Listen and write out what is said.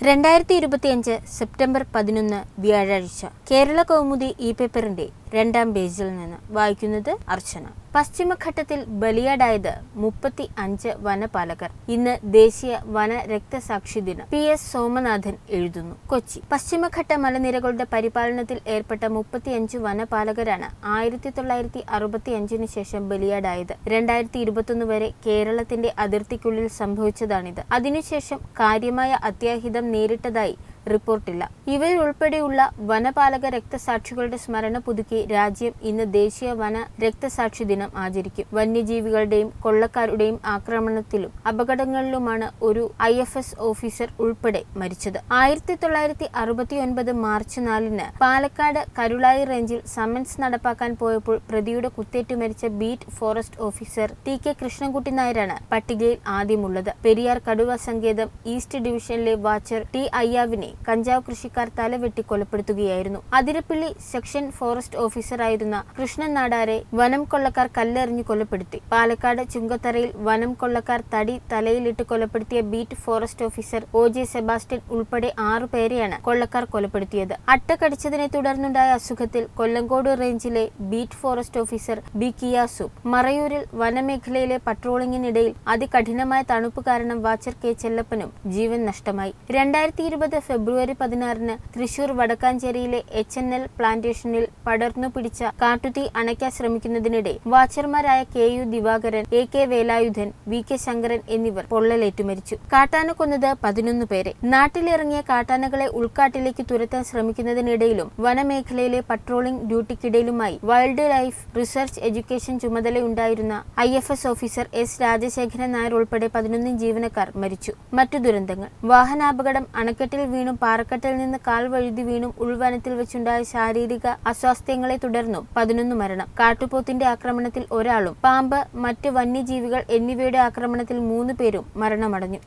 രണ്ടായിരത്തി ഇരുപത്തിയഞ്ച് സെപ്റ്റംബർ പതിനൊന്ന് വ്യാഴാഴ്ച കേരള കൗമുദി ഈ പേപ്പറിന്റെ രണ്ടാം പേജിൽ നിന്ന് വായിക്കുന്നത് അർച്ചന പശ്ചിമഘട്ടത്തിൽ ബലിയാടായത് മുപ്പത്തി അഞ്ച് വനപാലകർ ഇന്ന് ദേശീയ വന രക്തസാക്ഷി ദിനം പി എസ് സോമനാഥൻ എഴുതുന്നു കൊച്ചി പശ്ചിമഘട്ട മലനിരകളുടെ പരിപാലനത്തിൽ ഏർപ്പെട്ട മുപ്പത്തിയഞ്ച് വനപാലകരാണ് ആയിരത്തി തൊള്ളായിരത്തി അറുപത്തി അഞ്ചിന് ശേഷം ബലിയാടായത് രണ്ടായിരത്തി ഇരുപത്തൊന്ന് വരെ കേരളത്തിന്റെ അതിർത്തിക്കുള്ളിൽ സംഭവിച്ചതാണിത് അതിനുശേഷം കാര്യമായ അത്യാഹിതം നേരിട്ടതായി റിപ്പോർട്ടില്ല ഇവരുൾപ്പെടെയുള്ള വനപാലക രക്തസാക്ഷികളുടെ സ്മരണ പുതുക്കി രാജ്യം ഇന്ന് ദേശീയ വന രക്തസാക്ഷി ദിനം ആചരിക്കും വന്യജീവികളുടെയും കൊള്ളക്കാരുടെയും ആക്രമണത്തിലും അപകടങ്ങളിലുമാണ് ഒരു ഐ എഫ് എസ് ഓഫീസർ ഉൾപ്പെടെ മരിച്ചത് ആയിരത്തി തൊള്ളായിരത്തി അറുപത്തി ഒൻപത് മാർച്ച് നാലിന് പാലക്കാട് കരുളായി റേഞ്ചിൽ സമൻസ് നടപ്പാക്കാൻ പോയപ്പോൾ പ്രതിയുടെ കുത്തേറ്റു മരിച്ച beat forest officer T K Krishnankutty നായരാണ് പട്ടികയിൽ ആദ്യമുള്ളത് പെരിയാർ കടുവ സങ്കേതം ഈസ്റ്റ് ഡിവിഷനിലെ വാച്ചർ ടി അയ്യാവിനെ കഞ്ചാവ് കൃഷിക്കാർ തലവെട്ടി കൊലപ്പെടുത്തുകയായിരുന്നു അതിരപ്പള്ളി സെക്ഷൻ ഫോറസ്റ്റ് ഓഫീസറായിരുന്ന കൃഷ്ണൻ നാടാരെ വനം കൊള്ളക്കാർ കല്ലെറിഞ്ഞ് കൊലപ്പെടുത്തി പാലക്കാട് ചുങ്കത്തറയിൽ വനം കൊള്ളക്കാർ തടി തലയിലിട്ട് കൊലപ്പെടുത്തിയ beat forest officer O J Sebastian ഉൾപ്പെടെ ആറു പേരെയാണ് കൊള്ളക്കാർ കൊലപ്പെടുത്തിയത് അട്ട കടിച്ചതിനെ തുടർന്നുണ്ടായ അസുഖത്തിൽ കൊല്ലങ്കോട് റേഞ്ചിലെ ബീറ്റ് ഫോറസ്റ്റ് ഓഫീസർ ബി കിയാസു മറയൂരിൽ വനമേഖലയിലെ പട്രോളിംഗിനിടയിൽ അതികഠിനമായ തണുപ്പ് കാരണം വാച്ചർ കെ ചെല്ലപ്പനും ജീവൻ നഷ്ടമായി രണ്ടായിരത്തി ഇരുപത് ഫെബ്രുവരി പതിനാറിന് തൃശൂർ വടക്കാഞ്ചേരിയിലെ എച്ച് എൻ എൽ പ്ലാന്റേഷനിൽ പടർന്നു പിടിച്ച കാട്ടുതീ അണയ്ക്കാൻ ശ്രമിക്കുന്നതിനിടെ വാച്ചർമാരായ K U Divakaran A K Velayudhan V K Sankaran എന്നിവർ പൊള്ളലേറ്റു മരിച്ചു കാട്ടാന കൊന്നത് പതിനൊന്ന് പേരെ നാട്ടിലിറങ്ങിയ കാട്ടാനകളെ ഉൾക്കാട്ടിലേക്ക് തുരത്താൻ ശ്രമിക്കുന്നതിനിടയിലും വനമേഖലയിലെ പട്രോളിംഗ് ഡ്യൂട്ടിക്കിടയിലുമായി വൈൽഡ് ലൈഫ് റിസർച്ച് എഡ്യൂക്കേഷൻ ചുമതലയുണ്ടായിരുന്ന I F S officer S Rajasekharan Nair ഉൾപ്പെടെ പതിനൊന്ന് ജീവനക്കാർ മരിച്ചു മറ്റു ദുരന്തങ്ങൾ വാഹനാപകടം അണക്കെട്ടിൽ വീണും പാറക്കെട്ടിൽ നിന്ന് കാൽ വഴുതി വീണും ഉൾവനത്തിൽ വെച്ചുണ്ടായ ശാരീരിക അസ്വാസ്ഥ്യങ്ങളെ തുടർന്നും പതിനൊന്ന് മരണം കാട്ടുപോത്തിന്റെ ആക്രമണത്തിൽ ഒരാളും പാമ്പ് മറ്റ് വന്യജീവികൾ എന്നിവയുടെ ആക്രമണത്തിൽ മൂന്ന് പേരും മരണമടഞ്ഞു